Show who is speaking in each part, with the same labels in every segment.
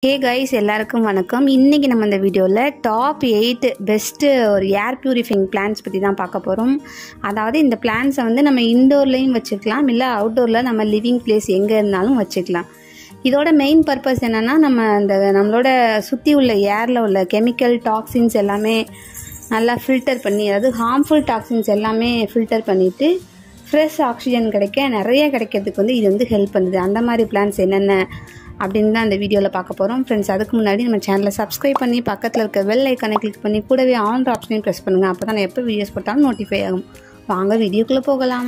Speaker 1: hey guys எல்லாருக்கும் வணக்கம் இன்றைக்கி நம்ம இந்த வீடியோவில் டாப் எயிட் பெஸ்ட்டு ஒரு ஏர் பியூரிஃபைங் பிளான்ஸ் பற்றி தான் பார்க்க போகிறோம் அதாவது இந்த பிளான்ஸை வந்து நம்ம இன்டோர்லேயும் வச்சுக்கலாம் இல்லை அவுட்டோரில் நம்ம லிவிங் பிளேஸ் எங்கே இருந்தாலும் வச்சுக்கலாம் இதோட மெயின் பர்பஸ் என்னென்னா நம்ம அந்த நம்மளோட சுற்றி உள்ள ஏரில் உள்ள கெமிக்கல் டாக்ஸின்ஸ் எல்லாமே நல்லா ஃபில்டர் பண்ணி அதாவது ஹார்ம்ஃபுல் டாக்ஸின்ஸ் எல்லாமே ஃபில்டர் பண்ணிவிட்டு ஃப்ரெஷ் ஆக்சிஜன் கிடைக்க நிறைய கிடைக்கிறதுக்கு வந்து இது வந்து ஹெல்ப் பண்ணுது அந்த மாதிரி பிளான்ஸ் என்னென்ன அப்படின்னு தான் அந்த வீடியோவில் பார்க்க போகிறோம் ஃப்ரெண்ட்ஸ் அதுக்கு முன்னாடி நம்ம சேனலை சப்ஸ்கிரைப் பண்ணி பக்கத்தில் இருக்க பெல் ஐக்கானை கிளிக் பண்ணி கூடவே ஆன் ஆப்ஷனையும் ப்ரெஸ் பண்ணுங்கள் அப்போ தான் நான் எப்போ வீடியோஸ் போட்டாலும் நோட்டிஃபை ஆகும் வாங்க வீடியோக்குள்ளே போகலாம்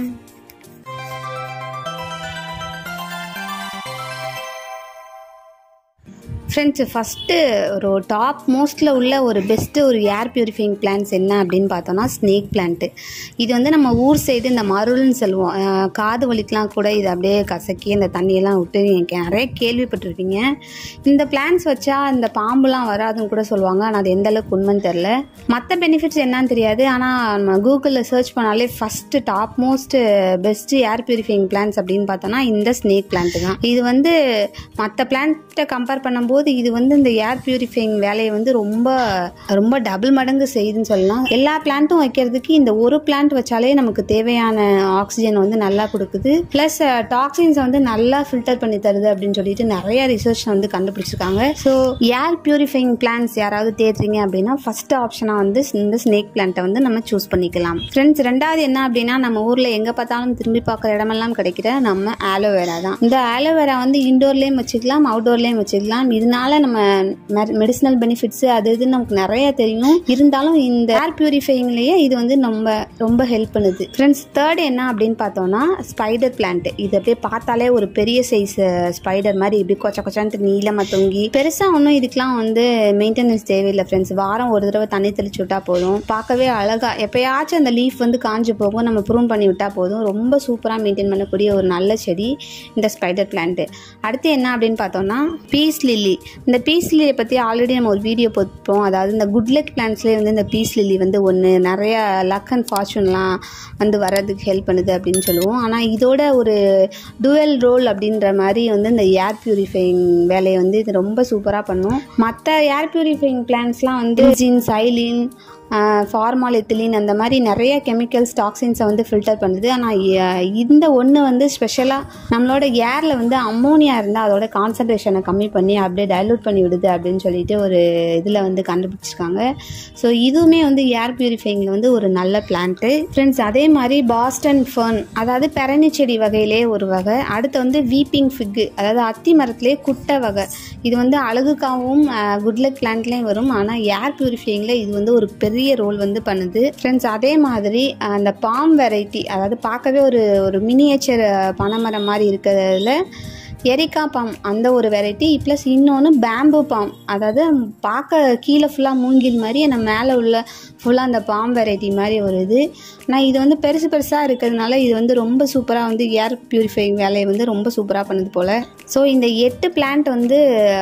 Speaker 1: ஃப்ரெண்ட்ஸ் ஃபஸ்ட்டு ஒரு டாப் மோஸ்ட்டில் உள்ள ஒரு பெஸ்ட்டு ஒரு ஏர் பியூரிஃபைங் பிளான்ஸ் என்ன அப்படின்னு பார்த்தோன்னா ஸ்னேக் பிளான்ட்டு இது வந்து நம்ம ஊர் சைடு இந்த மருள்னு சொல்லுவோம் அஹ் காது வலிக்கெலாம் கூட இது அப்படியே கசக்கி இந்த தண்ணியெல்லாம் விட்டு எனக்கு நிறைய கேள்விப்பட்டிருப்பீங்க இந்த பிளான்ஸ் வச்சா இந்த பாம்புலாம் வராதுன்னு கூட சொல்லுவாங்க ஆனால் அது எந்த அளவுக்கு உண்மைன்னு தெரில மற்ற பெனிஃபிட்ஸ் என்னன்னு தெரியாது ஆனால் நம்ம கூகுளில் சர்ச் பண்ணாலே first top most best air purifying plants அப்படின்னு பார்த்தோன்னா இந்த ஸ்னேக் பிளான்ட் தான் இது வந்து மற்ற பிளான்ட்டை கம்பேர் பண்ணும்போது இது வந்து இந்த ஏர் பியூரிஃபைங் வேலையை வந்து ரொம்ப ரொம்ப டபுள் மடங்கு செய்யுதுன்னு சொல்லலாம் எல்லா பிளான்ட்டும் வைக்கிறதுக்கு இந்த ஒரு பிளான்ட் வச்சாலே நமக்கு தேவையான ஆக்சிஜன் வந்து நல்லா கொடுக்குது ப்ளஸ் டாக்ஸின்ஸை வந்து நல்லா ஃபில்டர் பண்ணி தருது அப்படின்னு சொல்லிட்டு நிறைய ரிசர்ச் வந்து கண்டுபிடிச்சிருக்காங்க ஸோ ஏர் பியூரிஃபைங் பிளான்ஸ் யாராவது தேடுறீங்க அப்படின்னா ஃபர்ஸ்ட் ஆப்ஷனாக வந்து இந்த ஸ்னேக் பிளான்ட்டை வந்து நம்ம சூஸ் பண்ணிக்கலாம் ஃப்ரெண்ட்ஸ் ரெண்டாவது என்ன அப்படின்னா நம்ம ஊரில் எங்கே பார்த்தாலும் திரும்பி பார்க்குற இடமெல்லாம் கிடைக்கிற நம்ம ஆலோவேரா தான் இந்த ஆலோவேரா வந்து இண்டோர்லேயும் வச்சுக்கலாம் அவுட்டோர்லேயும் வச்சுக்கலாம் இதனால நம்ம மெடிசினல் பெனிஃபிட்ஸ் அது இதுன்னு நமக்கு நிறைய தெரியும் இருந்தாலும் இந்த ஏர் பியூரிஃபைங்லேயே இது வந்து ரொம்ப ரொம்ப ஹெல்ப் பண்ணுது ஃப்ரெண்ட்ஸ் தேர்ட் என்ன அப்படின்னு பார்த்தோம்னா ஸ்பைடர் பிளான்ட் இது அப்படியே பார்த்தாலே ஒரு பெரிய சைஸ் ஸ்பைடர் மாதிரி இப்படி கொச்ச கொச்சான்ட்டு நீளமாக தொங்கி பெருசாக ஒன்றும் இதுக்கெலாம் வந்து மெயின்டெனன்ஸ் தேவையில்லை ஃப்ரெண்ட்ஸ் வாரம் ஒரு தடவை தண்ணி தெளிச்சு விட்டா போதும் பார்க்கவே அழகா எப்பயாச்சும் அந்த லீஃப் வந்து காஞ்சு போகும் நம்ம ப்ரூன் பண்ணி விட்டா போதும் ரொம்ப சூப்பராக மெயின்டைன் பண்ணக்கூடிய ஒரு நல்ல செடி இந்த ஸ்பைடர் பிளான்ட் அடுத்து என்ன அப்படின்னு பார்த்தோம்னா பீஸ் லில்லி இந்த பீஸ் லில்லியை பற்றி ஆல்ரெடி நம்ம ஒரு வீடியோ போட்டுப்போம் அதாவது இந்த குட் லக் பிளான்ஸ்லேயே வந்து இந்த பீஸ் லில்லி வந்து ஒன்று நிறைய லக் அண்ட் ஃபார்ச்சூன்லாம் வந்து வர்றதுக்கு ஹெல்ப் பண்ணுது அப்படின்னு சொல்லுவோம் ஆனால் இதோட ஒரு டுவெல் ரோல் அப்படின்ற மாதிரி வந்து இந்த ஏர் பியூரிஃபைங் வேலையை வந்து இது ரொம்ப சூப்பராக பண்ணும் மற்ற ஏர் பியூரிஃபைங் பிளான்ஸ்லாம் வந்து ஜின் சைலின் ஃபார்மாலித்திலின் அந்த மாதிரி நிறைய கெமிக்கல்ஸ் டாக்ஸின்ஸை வந்து ஃபில்டர் பண்ணுது ஆனால் இந்த ஒன்று வந்து ஸ்பெஷலாக நம்மளோட ஏரில் வந்து அம்மோனியா இருந்தால் அதோட கான்சன்ட்ரேஷனை கம்மி பண்ணி அப்படியே டைலூட் பண்ணி விடுது அப்படின்னு சொல்லிட்டு ஒரு இதில் வந்து கண்டுபிடிச்சிருக்காங்க ஸோ இதுவுமே வந்து ஏர் பியூரிஃபைங்கில் வந்து ஒரு நல்ல பிளான்ட்டு ஃப்ரெண்ட்ஸ் அதே மாதிரி பாஸ்டன் ஃபர்ன் அதாவது பெரணி செடி வகையிலே ஒரு வகை அடுத்து வந்து வீப்பிங் ஃபிக்கு அதாவது அத்தி மரத்திலே குட்டை வகை இது வந்து அழகுக்காகவும் குட்லக் பிளான்ட்லேயும் வரும் ஆனால் ஏர் பியூரிஃபைங்கில் இது வந்து ஒரு பெரிய ரோல் வந்து பண்ணுது ஃப்ரெண்ட்ஸ் அதே மாதிரி அந்த பாம் வெரைட்டி அதாவது பார்க்கவே ஒரு ஒரு மினியேச்சர் பனைமரம் மாதிரி இருக்கிறதுல எரிக்கா பாம் அந்த ஒரு வெரைட்டி ப்ளஸ் இன்னொன்று பேம்பு பாம் அதாவது பார்க்க கீழே ஃபுல்லாக மூங்கில் மாதிரி நம்ம மேலே உள்ள ஃபுல்லாக அந்த பாம் வெரைட்டி மாதிரி ஒரு இது ஆனால் இது வந்து பெருசு பெருசாக இருக்கிறதுனால இது வந்து ரொம்ப சூப்பராக வந்து ஏர் பியூரிஃபைங் வேலையை வந்து ரொம்ப சூப்பராக பண்ணுது போல் ஸோ இந்த எட்டு பிளான்ட் வந்து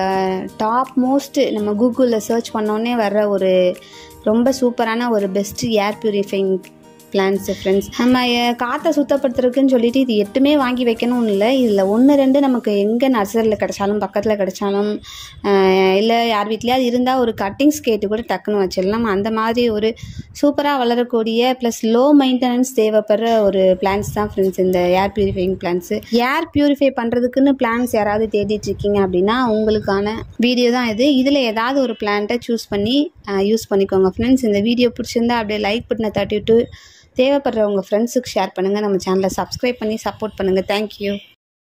Speaker 1: டாப் மோஸ்ட்டு நம்ம கூகுளில் சர்ச் பண்ணோன்னே வர்ற ஒரு ரொம்ப சூப்பரான ஒரு best air purifying plants friends நம்ம காற்றை சுத்தப்படுத்துறதுக்குன்னு சொல்லிட்டு இது எட்டுமே வாங்கி வைக்கணும்னு இல்லை இதில் ஒன்று ரெண்டு நமக்கு எங்கே நர்சரியில் கிடைச்சாலும் பக்கத்தில் கிடைச்சாலும் இல்லை யார் வீட்லேயாவது இருந்தால் ஒரு கட்டிங்ஸ் கேட்டு கூட டக்குன்னு வச்சிடலாம் அந்த மாதிரி ஒரு சூப்பராக வளரக்கூடிய ப்ளஸ் லோ மெயின்டெனன்ஸ் தேவைப்படுற ஒரு பிளான்ஸ் தான் ஃப்ரெண்ட்ஸ் இந்த air purifying plants air purify பண்ணுறதுக்குன்னு பிளான்ஸ் யாராவது தேடிட்டு இருக்கீங்க அப்படின்னா உங்களுக்கான வீடியோ தான் இது இதில் ஏதாவது ஒரு பிளான்ட்டை சூஸ் பண்ணி யூஸ் பண்ணிக்கோங்க ஃப்ரெண்ட்ஸ் இந்த வீடியோ பிடிச்சிருந்தா அப்படியே லைக் பட்டனை தட்டிவிட்டு தேவைப்படுற உங்கள் ஃப்ரெண்ட்ஸுக்கு ஷேர் பண்ணுங்கள் நம்ம சேனலை சப்ஸ்கிரைப் பண்ணி சப்போர்ட் பண்ணுங்கள் தேங்க்யூ